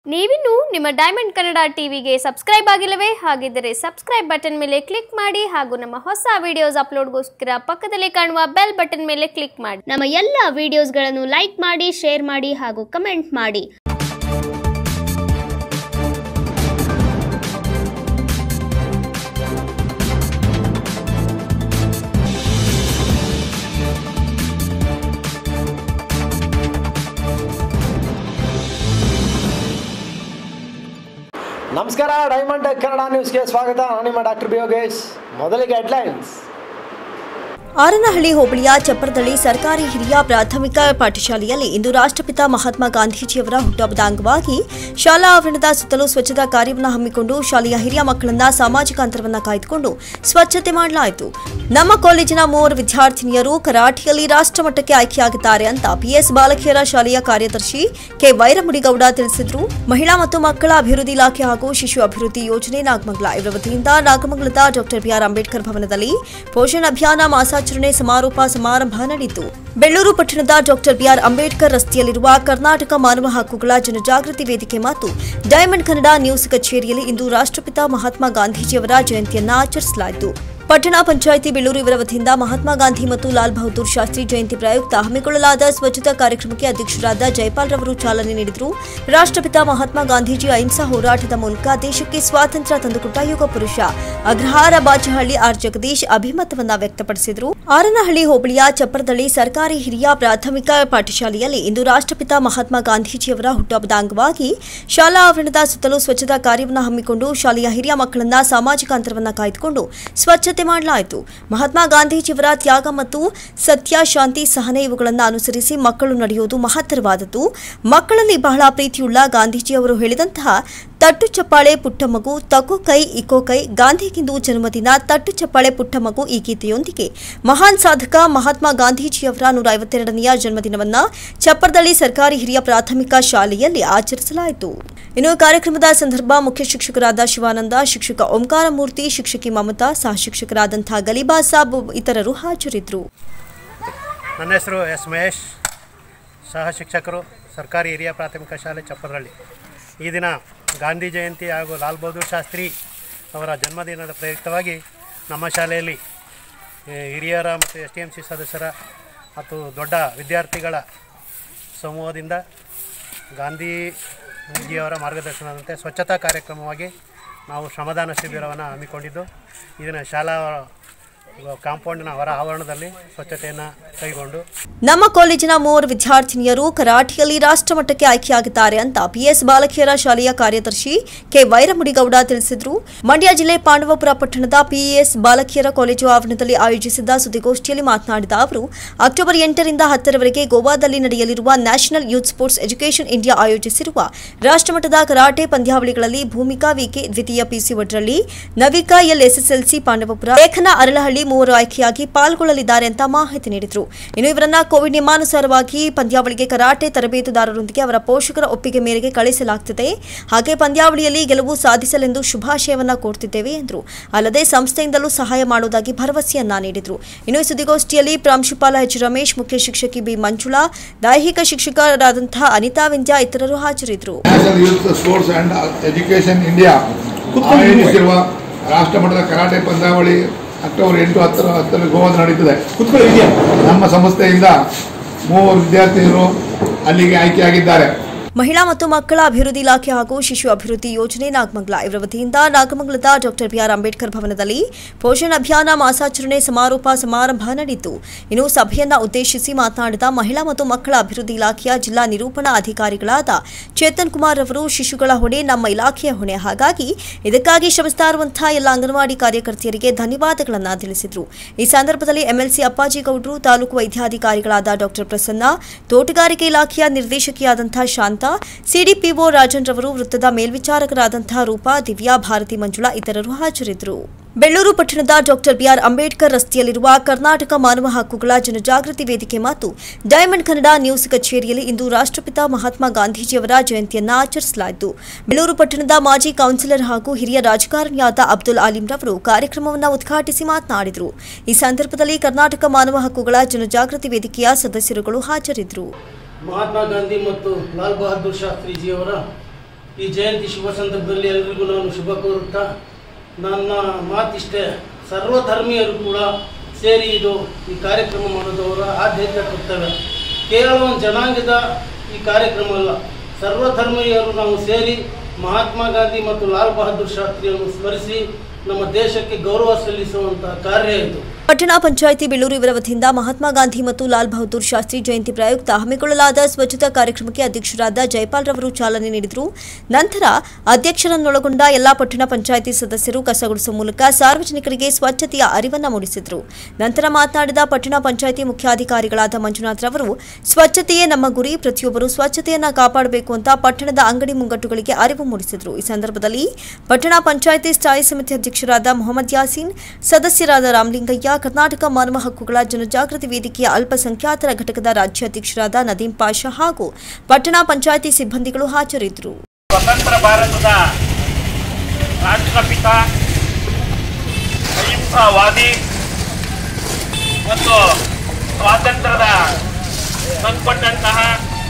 ನೀವಿನ್ನು ನಿಮ್ಮ ಡೈಮಂಡ್ ಕನ್ನಡ ಟಿವಿಗೆ ಸಬ್ಸ್ಕ್ರೈಬ್ ಆಗಿಲ್ಲವೇ ಹಾಗಿದ್ದರೆ ಸಬ್ಸ್ಕ್ರೈಬ್ ಬಟನ್ ಮೇಲೆ ಕ್ಲಿಕ್ ಮಾಡಿ ಹಾಗೂ ನಮ್ಮ ಹೊಸ ವಿಡಿಯೋಸ್ ಅಪ್ಲೋಡ್ಗೋಸ್ಕರ ಪಕ್ಕದಲ್ಲಿ ಕಾಣುವ ಬೆಲ್ ಬಟನ್ ಮೇಲೆ ಕ್ಲಿಕ್ ಮಾಡಿ ನಮ್ಮ ಎಲ್ಲ ವಿಡಿಯೋಸ್ಗಳನ್ನು ಲೈಕ್ ಮಾಡಿ ಶೇರ್ ಮಾಡಿ ಹಾಗೂ ಕಮೆಂಟ್ ಮಾಡಿ ನಮಸ್ಕಾರ ಡೈಮಂಡ್ ಟೆಕ್ ಕನ್ನಡ ನ್ಯೂಸ್ಗೆ ಸ್ವಾಗತ ನಾನು ನಿಮ್ಮ ಡಾಕ್ಟರ್ ಬಿ ಯೋಗೇಶ್ ಮೊದಲಿಗೆ ಹೆಡ್ಲೈನ್ಸ್ ಆರನಹಳ್ಳಿ ಹೋಬಳಿಯ ಚಪ್ಪರದಳ್ಳಿ ಸರ್ಕಾರಿ ಹಿರಿಯ ಪ್ರಾಥಮಿಕ ಪಾಠಶಾಲೆಯಲ್ಲಿ ಇಂದು ರಾಷ್ಟ್ರಪಿತ ಮಹಾತ್ಮ ಗಾಂಧೀಜಿಯವರ ಹುಟ್ಟುಹಬ್ಬದ ಅಂಗವಾಗಿ ಶಾಲಾ ಆವರಣದ ಸುತ್ತಲೂ ಸ್ವಚ್ಛತಾ ಕಾರ್ಯವನ್ನು ಹಮ್ಮಿಕೊಂಡು ಶಾಲೆಯ ಹಿರಿಯ ಮಕ್ಕಳನ್ನ ಸಾಮಾಜಿಕ ಅಂತರವನ್ನು ಕಾಯ್ದುಕೊಂಡು ಸ್ವಚ್ಛತೆ ಮಾಡಲಾಯಿತು ನಮ್ಮ ಕಾಲೇಜಿನ ಮೂವರು ವಿದ್ಯಾರ್ಥಿನಿಯರು ಕರಾಟೆಯಲ್ಲಿ ರಾಷ್ಟ್ರಮಟ್ಟಕ್ಕೆ ಆಯ್ಕೆಯಾಗಿದ್ದಾರೆ ಅಂತ ಪಿಎಸ್ ಬಾಲಕಿಯರ ಶಾಲೆಯ ಕಾರ್ಯದರ್ಶಿ ಕೆ ವೈರಮುಡಿಗೌಡ ತಿಳಿಸಿದರು ಮಹಿಳಾ ಮತ್ತು ಮಕ್ಕಳ ಅಭಿವೃದ್ಧಿ ಇಲಾಖೆ ಹಾಗೂ ಶಿಶು ಅಭಿವೃದ್ಧಿ ಯೋಜನೆ ನಾಗಮಂಗಲ ಇವರ ವತಿಯಿಂದ ನಾಗಮಂಗಲದ ಡಾಕ್ಟರ್ ಬಿಆರ್ ಅಂಬೇಡ್ಕರ್ ಭವನದಲ್ಲಿ ಪೋಷಣ್ ಅಭಿಯಾನ ಮಾಸಾಚರಣೆ ಸಮಾರೋಪ ಸಮಾರಂಭ ನಡೆಯಿತು ಬೆಳ್ಳೂರು ಪಟ್ಟಣದ ಡಾಕ್ಟರ್ ಬಿಆರ್ ಅಂಬೇಡ್ಕರ್ ರಸ್ತೆಯಲ್ಲಿರುವ ಕರ್ನಾಟಕ ಮಾನವ ಹಕ್ಕುಗಳ ಜನಜಾಗೃತಿ ವೇದಿಕೆ ಮತ್ತು ಡೈಮಂಡ್ ಕನ್ನಡ ನ್ಯೂಸ್ ಕಚೇರಿಯಲ್ಲಿ ಇಂದು ರಾಷ್ಟ್ರಪಿತ ಮಹಾತ್ಮ ಗಾಂಧೀಜಿಯವರ ಜಯಂತಿಯನ್ನು ಆಚರಿಸಲಾಯಿತು ಪಟ್ಟಣ ಪಂಚಾಯಿತಿ ಬೆಳ್ಳೂರು ಇವರ ವತಿಯಿಂದ ಮಹಾತ್ಮ ಗಾಂಧಿ ಮತ್ತು ಲಾಲ್ ಬಹದ್ದೂರ್ ಶಾಸ್ತ್ರಿ ಜಯಂತಿ ಪ್ರಯುಕ್ತ ಹಮ್ಮಿಕೊಳ್ಳಲಾದ ಸ್ವಚ್ಛತಾ ಕಾರ್ಯಕ್ರಮಕ್ಕೆ ಅಧ್ಯಕ್ಷರಾದ ಜೈಪಾಲ್ ರವರು ಚಾಲನೆ ನೀಡಿದರು ರಾಷ್ಟ್ರಪಿತ ಮಹಾತ್ಮ ಗಾಂಧೀಜಿ ಅಹಿಂಸಾ ಹೋರಾಟದ ಮೂಲಕ ದೇಶಕ್ಕೆ ಸ್ವಾತಂತ್ರ್ಯ ತಂದುಕೊಟ್ಟ ಯುಗ ಪುರುಷ ಅಗ್ರಹಾರ ಬಾಚಹಳ್ಳಿ ಆರ್ ಜಗದೀಶ್ ಅಭಿಮತವನ್ನ ವ್ಯಕ್ತಪಡಿಸಿದರು ಆರನಹಳ್ಳಿ ಹೋಬಳಿಯ ಚಪ್ಪರದಳ್ಳಿ ಸರ್ಕಾರಿ ಹಿರಿಯ ಪ್ರಾಥಮಿಕ ಪಾಠಶಾಲೆಯಲ್ಲಿ ಇಂದು ರಾಷ್ಟ್ರಪಿತ ಮಹಾತ್ಮ ಗಾಂಧೀಜಿಯವರ ಹುಟ್ಟುಹಬ್ಬದ ಅಂಗವಾಗಿ ಶಾಲಾ ಆವರಣದ ಸುತ್ತಲೂ ಸ್ವಚ್ಛತಾ ಕಾರ್ಯವನ್ನು ಹಮ್ಮಿಕೊಂಡು ಶಾಲೆಯ ಹಿರಿಯ ಮಕ್ಕಳನ್ನ ಸಾಮಾಜಿಕ ಅಂತರವನ್ನು ಕಾಯ್ದುಕೊಂಡು ಸ್ವಚ್ಛತೆ ಮಾಡಲಾಯಿತು ಮಹಾತ್ಮ ಗಾಂಧೀಜಿಯವರ ತ್ಯಾಗ ಮತ್ತು ಸತ್ಯ ಶಾಂತಿ ಸಹನೆ ಇವುಗಳನ್ನು ಅನುಸರಿಸಿ ಮಕ್ಕಳು ನಡೆಯುವುದು ಮಹತ್ತರವಾದದ್ದು ಮಕ್ಕಳಲ್ಲಿ ಬಹಳ ಪ್ರೀತಿಯುಳ್ಳ ಗಾಂಧೀಜಿಯವರು ಹೇಳಿದಂತಹ ತಟ್ಟು ಚಪ್ಪಾಳೆ ಪುಟ್ಟ ಮಗು ತಗೋ ಕೈ ಇಕೋ ಕೈ ಗಾಂಧಿಗಿಂದು ಜನ್ಮದಿನ ತಟ್ಟು ಚಪ್ಪಾಳೆ ಪುಟ್ಟ ಮಗು ಈ ಗೀತೆಯೊಂದಿಗೆ ಮಹಾನ್ ಸಾಧಕ ಮಹಾತ್ಮ ಗಾಂಧೀಜಿಯವರ ನೂರ ಐವತ್ತೆರಡನೆಯ ಜನ್ಮದಿನವನ್ನ ಚಪ್ಪರದಳ್ಳಿ ಸರ್ಕಾರಿ ಹಿರಿಯ ಪ್ರಾಥಮಿಕ ಶಾಲೆಯಲ್ಲಿ ಆಚರಿಸಲಾಯಿತು ಇನ್ನು ಕಾರ್ಯಕ್ರಮದ ಸಂದರ್ಭ ಮುಖ್ಯ ಶಿಕ್ಷಕರಾದ ಶಿವಾನಂದ ಶಿಕ್ಷಕ ಓಂಕಾರ ಮೂರ್ತಿ ಶಿಕ್ಷಕಿ ಮಮತಾ ಸಹ ಶಿಕ್ಷಕರಾದಂತಹ ಗಲಿಬಾ ಸಾಬ್ ಇತರರು ಹಾಜರಿದ್ದರು ನನ್ನ ಹೆಸರು ಎಸ್ ಮಹೇಶ್ ಸಹ ಶಿಕ್ಷಕರು ಸರ್ಕಾರಿ ಹಿರಿಯ ಪ್ರಾಥಮಿಕ ಶಾಲೆ ಚಪ್ಪರಹಳ್ಳಿ ಈ ದಿನ ಗಾಂಧಿ ಜಯಂತಿ ಹಾಗೂ ಲಾಲ್ ಬಹದ್ದೂರ್ ಶಾಸ್ತ್ರಿ ಅವರ ಜನ್ಮದಿನದ ಪ್ರಯುಕ್ತವಾಗಿ ನಮ್ಮ ಶಾಲೆಯಲ್ಲಿ ಏ, ಹಿರಿಯರ ಮತ್ತು ಎಸ್ ಟಿ ಎಮ್ ಸಿ ಸದಸ್ಯರ ಮತ್ತು ದೊಡ್ಡ ವಿದ್ಯಾರ್ಥಿಗಳ ಸಮೂಹದಿಂದ ಗಾಂಧೀಜಿಯವರ ಮಾರ್ಗದರ್ಶನದಂತೆ ಸ್ವಚ್ಛತಾ ಕಾರ್ಯಕ್ರಮವಾಗಿ ನಾವು ಶ್ರಮದಾನ ಶಿಬಿರವನ್ನು ಹಮ್ಮಿಕೊಂಡಿದ್ದು ಇದನ್ನು ಶಾಲಾ ಕಾಂಪೌಂಡಿನ ಹೊರ ಆವರಣದಲ್ಲಿ ಸ್ವಚ್ಛತೆಯನ್ನು ಕೈಗೊಂಡು ನಮ್ಮ ಕಾಲೇಜಿನ ಮೂವರು ವಿದ್ಯಾರ್ಥಿನಿಯರು ಕರಾಟೆಯಲ್ಲಿ ರಾಷ್ಟ್ರಮಟ್ಟಕ್ಕೆ ಆಯ್ಕೆಯಾಗಿದ್ದಾರೆ ಅಂತ ಪಿಎಸ್ ಬಾಲಕಿಯರ ಶಾಲೆಯ ಕಾರ್ಯದರ್ಶಿ ಕೆ ವೈರಮುಡಿಗೌಡ ತಿಳಿಸಿದರು ಮಂಡ್ಯ ಜಿಲ್ಲೆ ಪಾಂಡವಪುರ ಪಟ್ಟಣದ ಪಿಎಸ್ ಬಾಲಕಿಯರ ಕಾಲೇಜು ಆವರಣದಲ್ಲಿ ಆಯೋಜಿಸಿದ್ದ ಸುದ್ದಿಗೋಷ್ಠಿಯಲ್ಲಿ ಮಾತನಾಡಿದ ಅವರು ಅಕ್ಟೋಬರ್ ಎಂಟರಿಂದ ಹತ್ತರವರೆಗೆ ಗೋವಾದಲ್ಲಿ ನಡೆಯಲಿರುವ National Youth Sports Education India ಆಯೋಜಿಸಿರುವ ರಾಷ್ಟ್ರಮಟ್ಟದ ಕರಾಟೆ ಪಂದ್ಯಾವಳಿಗಳಲ್ಲಿ ಭೂಮಿಕಾ ವಿಕೆ ದ್ವಿತೀಯ PC Odralli Navika L SSLC Pandavapura Lekhana Aralahalli ಮೂವರು ಆಯ್ಕೆಯಾಗಿ ಪಾಲ್ಗೊಳ್ಳಲಿದ್ದಾರೆ ಅಂತ ಮಾಹಿತಿ ನೀಡಿದರು ಇನ್ನು ಇವರನ್ನ ಕೋವಿಡ್ ನಿಯಮಾನುಸಾರವಾಗಿ ಪಂದ್ಯಾವಳಿಗೆ ಕರಾಟೆ ತರಬೇತುದಾರರೊಂದಿಗೆ ಅವರ ಪೋಷಕರ ಒಪ್ಪಿಗೆ ಮೇರೆಗೆ ಕಳಿಸಲಾಗುತ್ತದೆ ಹಾಗೆ ಪಂದ್ಯಾವಳಿಯಲ್ಲಿ ಗೆಲುವು ಸಾಧಿಸಲೆಂದು ಶುಭಾಶಯವನ್ನ ಕೋರ್ತಿದ್ದೇವೆ ಎಂದರು ಅಲ್ಲದೆ ಸಂಸ್ಥೆಯಿಂದಲೂ ಸಹಾಯ ಮಾಡುವುದಾಗಿ ಭರವಸೆಯನ್ನ ನೀಡಿದರು ಇನ್ನು ಈ ಸುದ್ದಿಗೋಷ್ಠಿಯಲ್ಲಿ ಪ್ರಾಂಶುಪಾಲ ಎಚ್ ರಮೇಶ್ ಮುಖ್ಯ ಶಿಕ್ಷಕಿ ಬಿ ಮಂಜುಳಾ ದೈಹಿಕ ಶಿಕ್ಷಕರಾದಂತಹ ಅನಿತಾ ವಿಂದ್ಯಾ ಇತರರು ಹಾಜರಿದ್ದರು National Youth Sports and Education India ಆಯೋಜಿಸಿರುವ ರಾಷ್ಟ್ರಮಟ್ಟದ ಕರಾಟೆ ಪಂದ್ಯಾವಳಿ ಅಕ್ಟೋಬರ್ ಎಂಟು ಹತ್ತರ ಹತ್ತರಲ್ಲಿ ಗೋವಾದ ನಡೀತದೆ ನಮ್ಮ ಸಂಸ್ಥೆಯಿಂದ ಮೂವರು ವಿದ್ಯಾರ್ಥಿನಿಯರು ಅಲ್ಲಿಗೆ ಆಯ್ಕೆಯಾಗಿದ್ದಾರೆ ಮಹಿಳಾ ಮತ್ತು ಮಕ್ಕಳ ಅಭಿವೃದ್ಧಿ ಇಲಾಖೆ ಹಾಗೂ ಶಿಶು ಅಭಿವೃದ್ಧಿ ಯೋಜನೆ ನಾಗಮಂಗಲ ಇವರ ವತಿಯಿಂದ ನಾಗಮಂಗಲದ ಡಾಕ್ಟರ್ ಬಿಆರ್ ಅಂಬೇಡ್ಕರ್ ಭವನದಲ್ಲಿ ಪೋಷಣ್ ಅಭಿಯಾನ ಮಾಸಾಚರಣೆ ಸಮಾರೋಪ ಸಮಾರಂಭ ನಡೆಯಿತು ಇನ್ನು ಸಭೆಯನ್ನ ಉದ್ದೇಶಿಸಿ ಮಾತನಾಡಿದ ಮಹಿಳಾ ಮತ್ತು ಮಕ್ಕಳ ಅಭಿವೃದ್ಧಿ ಇಲಾಖೆಯ ಜಿಲ್ಲಾ ನಿರೂಪಣಾ ಅಧಿಕಾರಿಗಳಾದ ಚೇತನ್ ಕುಮಾರ್ ಅವರು ಶಿಶುಗಳ ಹೊಣೆ ನಮ್ಮ ಇಲಾಖೆಯ ಹೊಣೆ ಹಾಗಾಗಿ ಇದಕ್ಕಾಗಿ ಶ್ರಮಿಸ್ತಾ ಇರುವಂತಹ ಎಲ್ಲ ಅಂಗನವಾಡಿ ಕಾರ್ಯಕರ್ತೆಯರಿಗೆ ಧನ್ಯವಾದಗಳನ್ನು ತಿಳಿಸಿದರು ಈ ಸಂದರ್ಭದಲ್ಲಿ ಎಂಎಲ್ಸಿ ಅಪ್ಪಾಜಿ ಗೌಡ್ರು ತಾಲೂಕು ವೈದ್ಯಾಧಿಕಾರಿಗಳಾದ ಡಾಕ್ಟರ್ ಪ್ರಸನ್ನ ತೋಟಗಾರಿಕೆ ಇಲಾಖೆಯ ನಿರ್ದೇಶಕಿಯಾದಂತಹ ಶಾಂತ ಸಿಡಿಪಿಒ ರಾಜನ್ ರವರು ವೃತ್ತದ ಮೇಲ್ವಿಚಾರಕರಾದಂತಹ ರೂಪಾ ದಿವ್ಯಾ ಭಾರತಿ ಮಂಜುಳಾ ಇತರರು ಹಾಜರಿದ್ದರು ಬೆಳ್ಳೂರು ಪಟ್ಟಣದ ಡಾಕ್ಟರ್ ಬಿಆರ್ ಅಂಬೇಡ್ಕರ್ ರಸ್ತೆಯಲ್ಲಿರುವ ಕರ್ನಾಟಕ ಮಾನವ ಹಕ್ಕುಗಳ ಜನಜಾಗೃತಿ ವೇದಿಕೆ ಮತ್ತು ಡೈಮಂಡ್ ಕನ್ನಡ ನ್ಯೂಸ್ ಕಚೇರಿಯಲ್ಲಿ ಇಂದು ರಾಷ್ಟ್ರಪಿತ ಮಹಾತ್ಮ ಗಾಂಧೀಜಿಯವರ ಜಯಂತಿಯನ್ನು ಆಚರಿಸಲಾಯಿತು ಬೆಳ್ಳೂರು ಪಟ್ಟಣದ ಮಾಜಿ ಕೌನ್ಸಿಲರ್ ಹಾಗೂ ಹಿರಿಯ ರಾಜಕಾರಣಿಯಾದ ಅಬ್ದುಲ್ ಆಲಿಂ ರವರು ಕಾರ್ಯಕ್ರಮವನ್ನು ಉದ್ಘಾಟಿಸಿ ಮಾತನಾಡಿದರು ಈ ಸಂದರ್ಭದಲ್ಲಿ ಕರ್ನಾಟಕ ಮಾನವ ಹಕ್ಕುಗಳ ಜನಜಾಗೃತಿ ವೇದಿಕೆಯ ಸದಸ್ಯರುಗಳು ಹಾಜರಿದ್ದರು ಮಹಾತ್ಮ ಗಾಂಧಿ ಮತ್ತು ಲಾಲ್ ಬಹದ್ದೂರ್ ಶಾಸ್ತ್ರೀಜಿಯವರ ಈ ಜಯಂತಿ ಶುಭ ಸಂದರ್ಭದಲ್ಲಿ ಎಲ್ರಿಗೂ ನಾನು ಶುಭ ಕೋರುತ್ತಾ ನನ್ನ ಮಾತಿಷ್ಟೇ ಸರ್ವಧರ್ಮೀಯರು ಕೂಡ ಸೇರಿ ಇದು ಈ ಕಾರ್ಯಕ್ರಮ ಮಾಡೋದವರ ಆದ್ಯತೆ ಕರ್ತವ್ಯ ಕೇವಲ ಒಂದು ಜನಾಂಗದ ಈ ಕಾರ್ಯಕ್ರಮ ಅಲ್ಲ ಸರ್ವಧರ್ಮೀಯರು ನಾವು ಸೇರಿ ಮಹಾತ್ಮ ಗಾಂಧಿ ಮತ್ತು ಲಾಲ್ ಬಹದ್ದೂರ್ ಶಾಸ್ತ್ರಿಯನ್ನು ಸ್ಮರಿಸಿ ನಮ್ಮ ದೇಶಕ್ಕೆ ಗೌರವ ಸಲ್ಲಿಸುವಂತಹ ಕಾರ್ಯ ಇದು ಪಟ್ಟಣ ಪಂಚಾಯಿತಿ ಬೆಳ್ಳೂರು ಇವರ ವತಿಯಿಂದ ಮಹಾತ್ಮ ಗಾಂಧಿ ಮತ್ತು ಲಾಲ್ ಬಹದ್ದೂರ್ ಶಾಸ್ತ್ರಿ ಜಯಂತಿ ಪ್ರಯುಕ್ತ ಹಮ್ಮಿಕೊಳ್ಳಲಾದ ಸ್ವಚ್ಛತಾ ಕಾರ್ಯಕ್ರಮಕ್ಕೆ ಅಧ್ಯಕ್ಷರಾದ ಜೈಪಾಲ್ ರವರು ಚಾಲನೆ ನೀಡಿದರು ನಂತರ ಅಧ್ಯಕ್ಷರನ್ನೊಳಗೊಂಡ ಎಲ್ಲಾ ಪಟ್ಟಣ ಪಂಚಾಯಿತಿ ಸದಸ್ಯರು ಕಸಗುಡಿಸುವ ಮೂಲಕ ಸಾರ್ವಜನಿಕರಿಗೆ ಸ್ವಚ್ಛತೆಯ ಅರಿವನ್ನು ಮೂಡಿಸಿದರು ನಂತರ ಮಾತನಾಡಿದ ಪಟ್ಟಣ ಪಂಚಾಯಿತಿ ಮುಖ್ಯಾಧಿಕಾರಿಗಳಾದ ಮಂಜುನಾಥ್ ರವರು ಸ್ವಚ್ಛತೆಯೇ ನಮ್ಮ ಗುರಿ ಪ್ರತಿಯೊಬ್ಬರು ಸ್ವಚ್ಛತೆಯನ್ನ ಕಾಪಾಡಬೇಕು ಅಂತ ಪಟ್ಟಣದ ಅಂಗಡಿ ಮುಂಗಟ್ಟುಗಳಿಗೆ ಅರಿವು ಮೂಡಿಸಿದರು ಈ ಸಂದರ್ಭದಲ್ಲಿ ಪಟ್ಟಣ ಪಂಚಾಯಿತಿ ಸ್ಥಾಯಿ ಸಮಿತಿ ಅಧ್ಯಕ್ಷರಾದ ಮೊಹಮ್ಮದ್ ಯಾಸೀನ್ ಸದಸ್ಯರಾದ ರಾಮಲಿಂಗಯ್ಯ ಕರ್ನಾಟಕ ಮಾನವ ಹಕ್ಕುಗಳ ಜನಜಾಗೃತಿ ವೇದಿಕೆಯ ಅಲ್ಪಸಂಖ್ಯಾತರ ಘಟಕದ ರಾಜ್ಯಾಧ್ಯಕ್ಷರಾದ ನದೀಂ ಪಾಷಾ ಹಾಗೂ ಪಟ್ಟಣ ಪಂಚಾಯಿತಿ ಸಿಬ್ಬಂದಿಗಳು ಹಾಜರಿದ್ದರು ಸ್ವತಂತ್ರ ಭಾರತದ ರಾಷ್ಟ್ರಪಿತ ಅಹಿಂಸಾವಾದಿ ಮತ್ತು ಸ್ವಾತಂತ್ರ್ಯದ ತಂದುಕೊಟ್ಟಂತಹ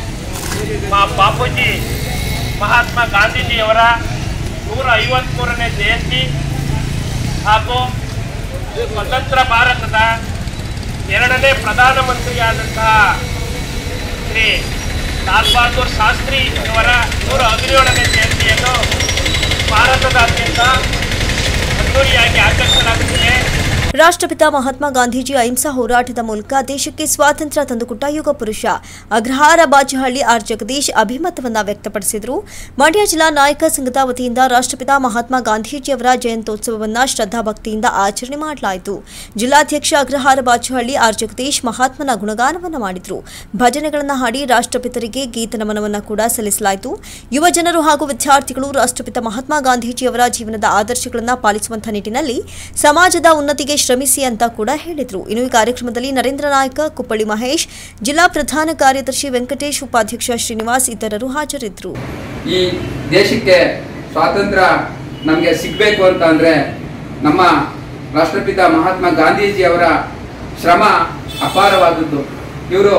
ಮಾ ಬಾಪೂಜಿ ಮಹಾತ್ಮ ಗಾಂಧೀಜಿಯವರ ನೂರ ಐವತ್ತ್ಮೂರನೇ ಜಯಂತಿ ಹಾಗೂ ಸ್ವತಂತ್ರ ಭಾರತದ ಎರಡನೇ ಪ್ರಧಾನಮಂತ್ರಿಯಾದಂತಹ ಶ್ರೀ ಲಾಲ್ ಬಹದ್ದೂರ್ ಶಾಸ್ತ್ರಿ ಅವರ ನೂರ ಹದಿನೇಳನೇ ಜಯಂತಿಯನ್ನು ಭಾರತದಾದ್ಯಂತ ಅದ್ದೂರಿಯಾಗಿ ಆಚರಿಸಲಾಗುತ್ತಿದೆ ರಾಷ್ಟ್ರಪಿತ ಮಹಾತ್ಮ ಗಾಂಧೀಜಿ ಅಹಿಂಸಾ ಹೋರಾಟದ ಮೂಲಕ ದೇಶಕ್ಕೆ ಸ್ವಾತಂತ್ರ್ಯ ತಂದುಕೊಟ್ಟ ಯುಗ ಪುರುಷ ಅಗ್ರಹಾರ ಬಾಚಹಳ್ಳಿ ಆರ್ ಜಗದೀಶ್ ಅಭಿಮತವನ್ನ ವ್ಯಕ್ತಪಡಿಸಿದರು ಮಂಡ್ಯ ಜಿಲ್ಲಾ ನಾಯಕ ಸಂಘದ ವತಿಯಿಂದ ರಾಷ್ಟ್ರಪಿತ ಮಹಾತ್ಮ ಗಾಂಧೀಜಿಯವರ ಜಯಂತ್ಯೋತ್ಸವವನ್ನು ಶ್ರದ್ಧಾಭಕ್ತಿಯಿಂದ ಆಚರಣೆ ಮಾಡಲಾಯಿತು ಜಿಲ್ಲಾಧ್ಯಕ್ಷ ಅಗ್ರಹಾರ ಬಾಚಹಳ್ಳಿ ಆರ್ ಜಗದೀಶ್ ಮಹಾತ್ಮನ ಗುಣಗಾನವನ್ನು ಮಾಡಿದರು ಭಜನೆಗಳನ್ನು ಹಾಡಿ ರಾಷ್ಟ್ರಪಿತರಿಗೆ ಗೀತ ನಮನವನ್ನು ಕೂಡ ಸಲ್ಲಿಸಲಾಯಿತು ಯುವ ಜನರು ಹಾಗೂ ವಿದ್ಯಾರ್ಥಿಗಳು ರಾಷ್ಟ್ರಪಿತ ಮಹಾತ್ಮ ಗಾಂಧೀಜಿಯವರ ಜೀವನದ ಆದರ್ಶಗಳನ್ನು ಪಾಲಿಸುವಂತಹ ನಿಟ್ಟಿನಲ್ಲಿ ಸಮಾಜದ ಉನ್ನತಿಗೆ ಶ್ರಮಿಸಿ ಅಂತ ಕೂಡ ಹೇಳಿದರು ಇನ್ನು ಈ ಕಾರ್ಯಕ್ರಮದಲ್ಲಿ ನರೇಂದ್ರ ನಾಯಕ ಕುಪ್ಪಳ್ಳಿ ಮಹೇಶ್ ಜಿಲ್ಲಾ ಪ್ರಧಾನ ಕಾರ್ಯದರ್ಶಿ ವೆಂಕಟೇಶ್ ಉಪಾಧ್ಯಕ್ಷ ಶ್ರೀನಿವಾಸ್ ಇತರರು ಹಾಜರಿದ್ದರು ಈ ದೇಶಕ್ಕೆ ಸ್ವಾತಂತ್ರ್ಯ ನಮಗೆ ಸಿಗಬೇಕು ಅಂತ ಅಂದರೆ ನಮ್ಮ ರಾಷ್ಟ್ರಪಿತ ಮಹಾತ್ಮ ಗಾಂಧೀಜಿ ಅವರ ಶ್ರಮ ಅಪಾರವಾದದ್ದು ಇವರು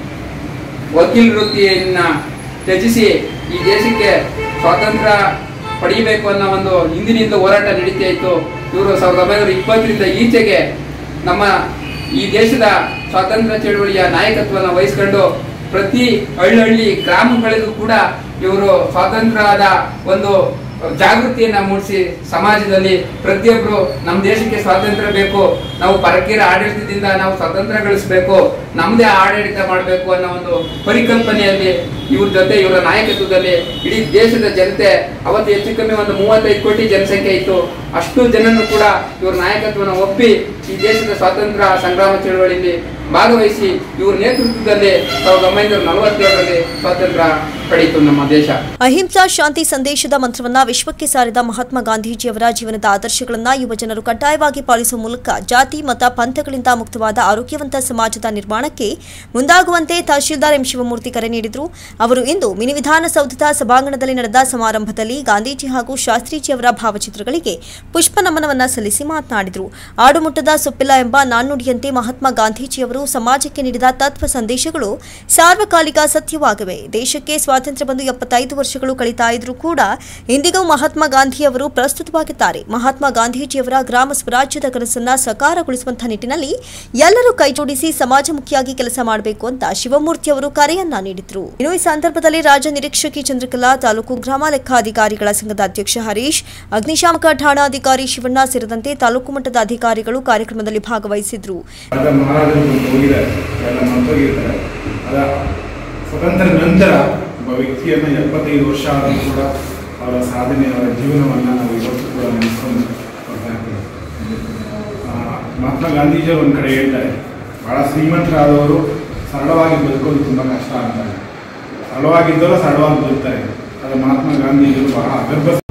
ವಕೀಲ ವೃತ್ತಿಯನ್ನ ತ್ಯಜಿಸಿ ಈ ದೇಶಕ್ಕೆ ಸ್ವಾತಂತ್ರ್ಯ ಪಡೆಯಬೇಕು ಅನ್ನೋ ಒಂದು ಹಿಂದಿನಿಂದ ಹೋರಾಟ ನಡೀತಾ ಇತ್ತು ಇವರು ಸಾವಿರದ ಒಂಬೈನೂರ ಇಪ್ಪತ್ತರಿಂದ ಈಚೆಗೆ ನಮ್ಮ ಈ ದೇಶದ ಸ್ವಾತಂತ್ರ್ಯ ಚಳವಳಿಯ ನಾಯಕತ್ವವನ್ನು ವಹಿಸ್ಕೊಂಡು ಪ್ರತಿ ಹಳ್ಳಿ ಗ್ರಾಮಗಳಿಗೂ ಕೂಡ ಇವರು ಸ್ವಾತಂತ್ರ್ಯದ ಒಂದು ಜಾಗೃತಿಯನ್ನ ಮೂಡಿಸಿ ಸಮಾಜದಲ್ಲಿ ಪ್ರತಿಯೊಬ್ಬರು ನಮ್ಮ ದೇಶಕ್ಕೆ ಸ್ವಾತಂತ್ರ್ಯ ಬೇಕು ನಾವು ಪರಕೀಯರ ಆಡಳಿತದಿಂದ ನಾವು ಸ್ವಾತಂತ್ರ್ಯ ಗಳಿಸಬೇಕು ನಮ್ಮದೇ ಆಡಳಿತ ಮಾಡಬೇಕು ಅನ್ನೋ ಒಂದು ಪರಿಕಲ್ಪನೆಯಲ್ಲಿ ಇವ್ರ ಜೊತೆ ಇವರ ನಾಯಕತ್ವದಲ್ಲಿ ಇಡೀ ದೇಶದ ಜನತೆ ಅವತ್ತು ಹೆಚ್ಚು ಕಮ್ಮಿ ಒಂದು ಮೂವತ್ತೈದು ಕೋಟಿ ಜನಸಂಖ್ಯೆ ಇತ್ತು ಅಷ್ಟು ಜನನ್ನು ಕೂಡ ಇವ್ರ ನಾಯಕತ್ವವನ್ನು ಒಪ್ಪಿ ಈ ದೇಶದ ಸ್ವಾತಂತ್ರ್ಯ ಸಂಗ್ರಾಮ ಚಳವಳಿಯಲ್ಲಿ ಭಾಗವಹಿಸಿ ಇವ್ರ ನೇತೃತ್ವದಲ್ಲಿ ಸಾವಿರದ ಒಂಬೈನೂರ ನಲವತ್ತೇಳರಲ್ಲಿ ಸ್ವಾತಂತ್ರ್ಯ ಪಡೆಯಿತು ನಮ್ಮ ದೇಶ ಅಹಿಂಸಾ ಶಾಂತಿ ಸಂದೇಶದ ಮಂತ್ರವನ್ನ ವಿಶ್ವಕ್ಕೆ ಸಾರಿದ ಮಹಾತ್ಮ ಗಾಂಧೀಜಿಯವರ ಜೀವನದ ಆದರ್ಶಗಳನ್ನ ಯುವಜನರು ಕಡ್ಡಾಯವಾಗಿ ಪಾಲಿಸುವ ಮೂಲಕ ಜಾತಿ ಮತ ಪಂಥಗಳಿಂದ ಮುಕ್ತವಾದ ಆರೋಗ್ಯವಂತ ಸಮಾಜದ ನಿರ್ಮಾಣಕ್ಕೆ ಮುಂದಾಗುವಂತೆ ತಹಶೀಲ್ದಾರ್ ಎಂ ಶಿವಮೂರ್ತಿ ಕರೆ ನೀಡಿದರು ಅವರು ಇಂದು ಮಿನಿ ವಿಧಾನಸೌಧದ ಸಭಾಂಗಣದಲ್ಲಿ ನಡೆದ ಸಮಾರಂಭದಲ್ಲಿ ಗಾಂಧೀಜಿ ಹಾಗೂ ಶಾಸ್ತ್ರೀಜಿಯವರ ಭಾವಚಿತ್ರಗಳಿಗೆ ಪುಷ್ಪ ನಮನವನ್ನ ಸಲ್ಲಿಸಿ ಮಾತನಾಡಿದರು ಆಡುಮುಟ್ಟದ ಸೊಪ್ಪಿಲ್ಲ ಎಂಬ ನಾಣ್ಣುಡಿಯಂತೆ ಮಹಾತ್ಮ ಗಾಂಧೀಜಿಯವರು ಸಮಾಜಕ್ಕೆ ನೀಡಿದ ತತ್ವ ಸಂದೇಶಗಳು ಸಾರ್ವಕಾಲಿಕ ಸತ್ಯವಾಗಿವೆ ದೇಶಕ್ಕೆ ಸ್ವಾತಂತ್ರ್ಯ ಬಂದು ಎಪ್ಪತ್ತೈದು ವರ್ಷಗಳು ಕಳೀತಾ ಇದ್ರೂ ಕೂಡ ಇಂದಿಗೂ ಮಹಾತ್ಮ ಗಾಂಧಿಯವರು ಪ್ರಸ್ತುತವಾಗಿದ್ದಾರೆ ಮಹಾತ್ಮ ಗಾಂಧೀಜಿಯವರ ಗ್ರಾಮ ಸ್ವರಾಜ್ಯದ ಕನಸನ್ನ ಸಾಕಾರಗೊಳಿಸುವಂತಹ ನಿಟ್ಟಿನಲ್ಲಿ ಎಲ್ಲರೂ ಕೈಜೋಡಿಸಿ ಸಮಾಜಮುಖಿಯಾಗಿ ಕೆಲಸ ಮಾಡಬೇಕು ಅಂತ ಶಿವಮೂರ್ತಿ ಅವರು ಕರೆಯನ್ನ ನೀಡಿದ್ರು ಇನ್ನು ಈ ಸಂದರ್ಭದಲ್ಲಿ ರಾಜ್ಯ ನಿರೀಕ್ಷಕಿ ಚಂದ್ರಕಲಾ ತಾಲೂಕು ಗ್ರಾಮ ಲೆಕ್ಕಾಧಿಕಾರಿಗಳ ಸಂಘದ ಅಧ್ಯಕ್ಷ ಹರೀಶ್ ಅಗ್ನಿಶಾಮಕ ಠಾಣಾಧಿಕಾರಿ ಶಿವಣ್ಣ ಸೇರಿದಂತೆ ತಾಲೂಕು ಮಟ್ಟದ ಅಧಿಕಾರಿಗಳು ಕಾರ್ಯಕ್ರಮದಲ್ಲಿ ಭಾಗವಹಿಸಿದ್ರು ಭಾರತ ಮಹಾರಾಜರು ಬಂದು ಹೋಗಿದ್ದಾರೆ ಎಲ್ಲ ಮರ್ತೋಗಿರ್ತಾರೆ ಅದ ಸ್ವತಂತ್ರ ನಂತರ ಒಬ್ಬ ವ್ಯಕ್ತಿಯನ್ನು ಎಪ್ಪತ್ತೈದು ವರ್ಷ ಆದರೂ ಕೂಡ ಅವರ ಸಾಧನೆ ಅವರ ಜೀವನವನ್ನು ನಾವು ಇವತ್ತು ಕೂಡ ನೆನೆಸ್ಕೊಂಡು ಬರ್ತಾ ಇರ್ತೀವಿ ಆ, ಮಹಾತ್ಮ ಗಾಂಧೀಜಿಯವರು ಒಂದು ಕಡೆ ಹೇಳ್ತಾರೆ ಭಾಳ ಶ್ರೀಮಂತರಾದವರು ಸರಳವಾಗಿ ಬದುಕೋದು ತುಂಬ ಕಷ್ಟ ಅಂತಾರೆ ಸರಳವಾಗಿದ್ದವರು ಸರಳವಾಗಿ ಬದುಕ್ತಾರೆ ಅದು ಮಹಾತ್ಮ ಗಾಂಧೀಜಿಯವರು ಬಹಳ ಅಗರ್ಭ